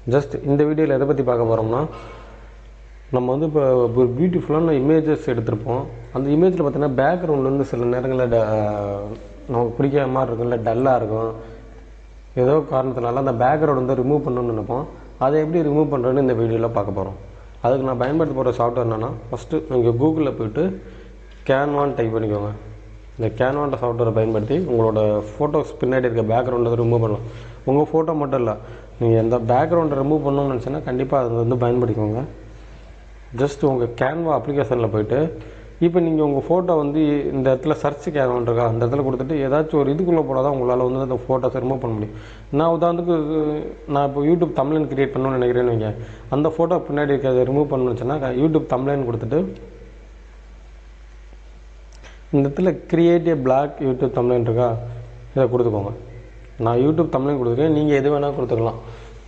just இந்த வீடியோவில் எதை பற்றி பார்க்க போகிறோம்னா நம்ம வந்து இப்போ ஒரு பியூட்டிஃபுல்லான இமேஜஸ் எடுத்திருப்போம் அந்த இமேஜில் பார்த்தீங்கன்னா பேக்ரவுண்ட் வந்து சில நேரங்களில் ட நமக்கு பிடிக்காத மாதிரி இருக்கும் இல்லை டல்லாக இருக்கும் ஏதோ காரணத்தினால அந்த பேக்ரவுண்ட் வந்து ரிமூவ் பண்ணணும்னு நினைப்போம் அதை எப்படி ரிமூவ் பண்ணுறதுன்னு இந்த வீடியோவில் பார்க்க போகிறோம் அதுக்கு நான் பயன்படுத்த போகிற சாஃப்ட்வேர் என்னென்னா ஃபஸ்ட்டு நீங்கள் கூகுளில் போயிட்டு கேன்வான் டைப் பண்ணிக்கோங்க இந்த கேன்வான்ற சாஃப்ட்வேரை பயன்படுத்தி உங்களோட ஃபோட்டோஸ் பின்னாடி இருக்க பேக்ரவுண்டை ரிமூவ் பண்ணலாம் உங்கள் ஃபோட்டோ மட்டும் இல்லை நீங்கள் எந்த பேக்ரவுண்டை ரிமூவ் பண்ணணும்னு நினச்சின்னா கண்டிப்பாக அதை வந்து பயன்படுத்திக்கோங்க ஜஸ்ட் உங்கள் கேன்வா அப்ளிகேஷனில் போயிட்டு இப்போ நீங்கள் உங்கள் ஃபோட்டோ வந்து இந்த இடத்துல சர்ச் கேன்வான் இருக்கா அந்த இடத்துல கொடுத்துட்டு ஏதாச்சும் ஒரு இதுக்குள்ளே போனால் தான் உங்களால் வந்து அந்த ஃபோட்டோஸை ரிமூவ் பண்ண முடியும் நான் உதாரணத்துக்கு நான் இப்போ யூடியூப் தமிழன் கிரியேட் பண்ணணும்னு நினைக்கிறேன்னு வைங்க அந்த ஃபோட்டோ பின்னாடி இருக்கிறத ரிமூவ் பண்ணணும்னு சொன்னால் யூடியூப் தமிழன் கொடுத்துட்டு இந்த இடத்துல கிரியேட்டிவ் பிளாக் யூடியூப் தமிழன் இருக்கா இதை கொடுத்துக்கோங்க நான் யூடியூப் தமிழன் கொடுத்துருக்கேன் நீங்கள் எது வேணால் கொடுத்துக்கலாம்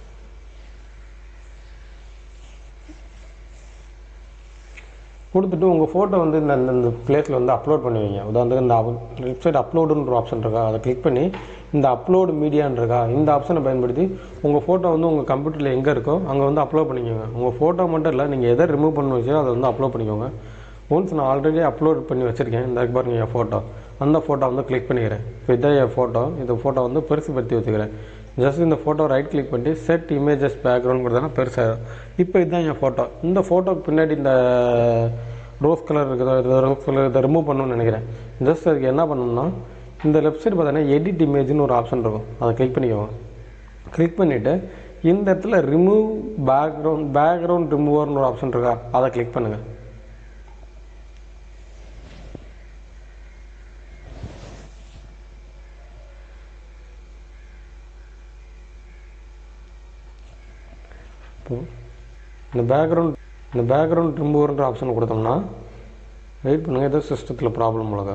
கொடுத்துட்டு உங்கள் ஃபோட்டோ வந்து இந்த இந்த- இந்த பிளேஸில் வந்து அப்லோட் பண்ணுவீங்க உதாரணத்துக்கு இந்த வெப்சைட் அப்லோடுன்ற ஒரு ஆப்ஷன் இருக்கா அதை கிளிக் பண்ணி இந்த அப்லோடு மீடியான்னு இருக்கா இந்த ஆப்ஷனை பயன்படுத்தி உங்கள் ஃபோட்டோ வந்து உங்கள் கம்ப்யூட்டரில் எங்கே இருக்கோ அங்கே வந்து அப்லோட் பண்ணிக்கோங்க உங்கள் ஃபோட்டோ மட்டும் இல்லை நீங்கள் எதை ரிமூவ் பண்ண வச்சோ அதை வந்து அப்லோட் பண்ணிக்கோங்க ஒன்ஸ் நான் ஆல்ரெடி அப்லோட் பண்ணி வச்சுருக்கேன் இந்த இருக்கு பாருங்க என் ஃபோட்டோ அந்த ஃபோட்டோ வந்து கிளிக் பண்ணிக்கிறேன் இப்போ இதான் என் ஃபோட்டோ இந்த ஃபோட்டோ வந்து பெருசுப்படுத்தி வச்சுக்கிறேன் ஜஸ்ட் இந்த ஃபோட்டோ ரைட் கிளிக் பண்ணி செட் இமேஜஸ் பேக்ரவுண்ட் கொடுத்தா பெருசாக இப்போ இதுதான் என் ஃபோட்டோ இந்த ஃபோட்டோக்கு பின்னாடி இந்த ரோஸ் கலர் இருக்குதோ இது ரோஸ் கலர் இதை ரிமூவ் பண்ணணும்னு நினைக்கிறேன் ஜஸ்ட் அதுக்கு என்ன பண்ணணும்னா இந்த லெஃப்ட் சைடு பார்த்தீங்கன்னா எடிட் இமேஜ்னு ஒரு ஆப்ஷன் இருக்கும் அதை கிளிக் பண்ணிக்கோங்க கிளிக் பண்ணிவிட்டு இந்த இடத்துல ரிமூவ் பேக்ரவுண்ட் பேக்ரவுண்ட் ரிமூவர்னு ஒரு ஆப்ஷன் இருக்கா அதை கிளிக் பண்ணுங்கள் இப்போ இந்த பேக்ரவுண்ட் இந்த பேக்ரவுண்ட் ரிமூவர்ன்ற ஆப்ஷன் கொடுத்தோம்னா வெயிட் பண்ணுங்கள் ஏதோ சிஸ்டத்தில் ப்ராப்ளம் உள்ளது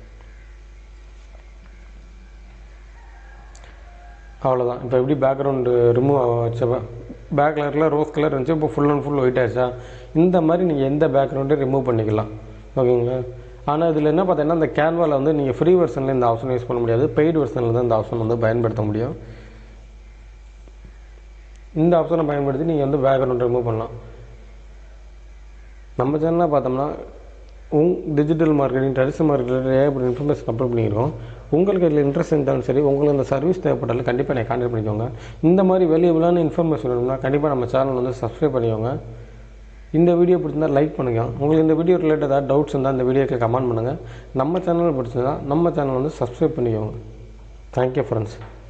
அவ்வளோதான் இப்போ எப்படி பேக்ரவுண்டு ரிமூவ் வச்ச பேக் கலரில் ரோஸ் கலர் இருந்துச்சு இப்போ ஃபுல் அண்ட் ஃபுல் ஒயிட் ஆயிடுச்சா இந்த மாதிரி நீங்கள் எந்த பேக்ரவுண்டையும் ரிமூவ் பண்ணிக்கலாம் ஓகேங்களா ஆனால் இதில் என்ன பார்த்தீங்கன்னா இந்த கேன்வாவில் வந்து நீங்கள் ஃப்ரீ வெர்ஷனில் இந்த ஆப்ஷன் யூஸ் பண்ண முடியாது பெய்டு வெர்ஷனில் தான் இந்த ஆப்ஷன் வந்து பயன்படுத்த முடியும் இந்த ஆப்ஷனை பயன்படுத்தி நீங்கள் வந்து பேக்ரவுண்ட் ரிமூவ் பண்ணலாம் நம்ம சேனலில் பார்த்தோம்னா உங் டிஜிட்டல் மார்க்கெட்டிங் ட்ரெடிஷனல் மார்க்கெட்டிங் ஏகப்பட்ட இன்ஃபர்மேஷன் அப்லோட் பண்ணியிருக்கோம் உங்களுக்கு இதில் இன்ட்ரெஸ்ட் இருந்தாலும் சரி உங்களுக்கு இந்த சர்வீஸ் தேவைப்பட்டாலும் கண்டிப்பாக நீங்கள் கான்டாக்ட் பண்ணிக்கோங்க இந்த மாதிரி வேல்யூபிளான இன்ஃபர்மேஷன் வேணும்னா கண்டிப்பாக நம்ம சேனல் வந்து சப்ஸ்கிரைப் பண்ணிக்கோங்க இந்த வீடியோ பிடிச்சிருந்தா லைக் பண்ணுங்க உங்களுக்கு இந்த வீடியோ ரிலேட்டட் ஏதாவது டவுட்ஸ் இருந்தால் இந்த வீடியோக்கு கமெண்ட் பண்ணுங்கள் நம்ம சேனல் பிடிச்சிருந்தா நம்ம சேனல் வந்து சப்ஸ்கிரைப் பண்ணிக்கோங்க தேங்க்யூ ஃப்ரெண்ட்ஸ்